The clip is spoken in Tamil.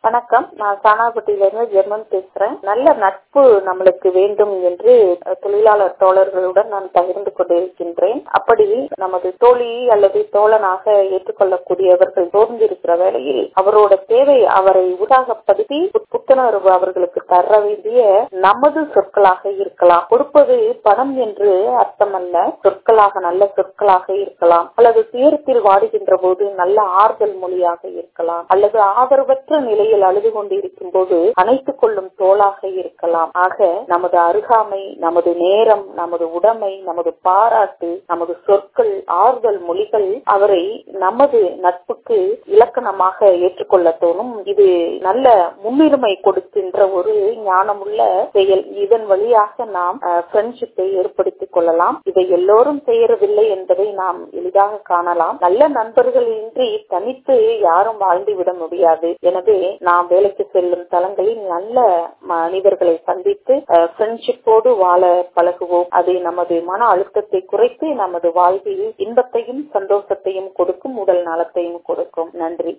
வணக்கம் நான் சானாப்பட்டியிலிருந்து ஜெர்மன் பேசுறேன் நல்ல நட்பு நம்மளுக்கு வேண்டும் என்று அஹ், தொழிலாளர் தோழர்களுடன் நான் பகிர்ந்து கொண்டிருக்கின்றேன் அப்படி நமது தோழி அல்லது தோழனாக ஏற்றுக்கொள்ளக்கூடியவர்கள் சோர்ந்திருக்கிற வேளையில் அவரோட தேவை அவரை உற்சாகப்படுத்தி புத்துணர்வு அவர்களுக்கு தர வேண்டிய நமது சொற்களாக இருக்கலாம் கொடுப்பது பணம் என்று அர்த்தமல்ல சொற்களாக நல்ல சொற்களாக இருக்கலாம் அல்லது துயரத்தில் வாடுகின்ற போது நல்ல ஆறுதல் மொழியாக இருக்கலாம் அல்லது ஆதரவற்ற நிலையில் அழுது கொண்டிருக்கும் போது அணைத்துக் கொள்ளும் தோளாக இருக்கலாம் ஆக நமது அருகாமை நமது நேரம் நமது உடைமை நமது பாராட்டு நமது சொற்கள் ஆறுதல் மொழிகள் அவரை நமது நட்புக்கு இலக்கணமாக ஏற்றுக்கொள்ள தோணும் இது நல்ல முன்னுரிமை கொடுக்கின்ற ஒரு ஞானமுள்ள செயல் இதன் வழியாக நாம் ஃப்ரெண்ட்ஷிப்பை ஏற்படுத்திக் கொள்ளலாம் இதை எல்லோரும் செய்யறதில்லை என்பதை நாம் எளிதாக காணலாம் நல்ல நண்பர்கள் இன்றி தனித்து யாரும் வாழ்ந்துவிட முடியாது எனவே நாம் வேலைக்கு செல்லும் தளங்களில் நல்ல மனிதர்களை சந்தித்து ஃப்ரெண்ட்ஷிப்போடு வாழ பழகுவோம் அது நமது மன அழுத்தத்தை குறைத்து நமது வாழ்வில் இன்பத்தையும் சந்தோஷத்தையும் கொடுக்கும் உடல் நலத்தையும் கொடுக்கும் நன்றி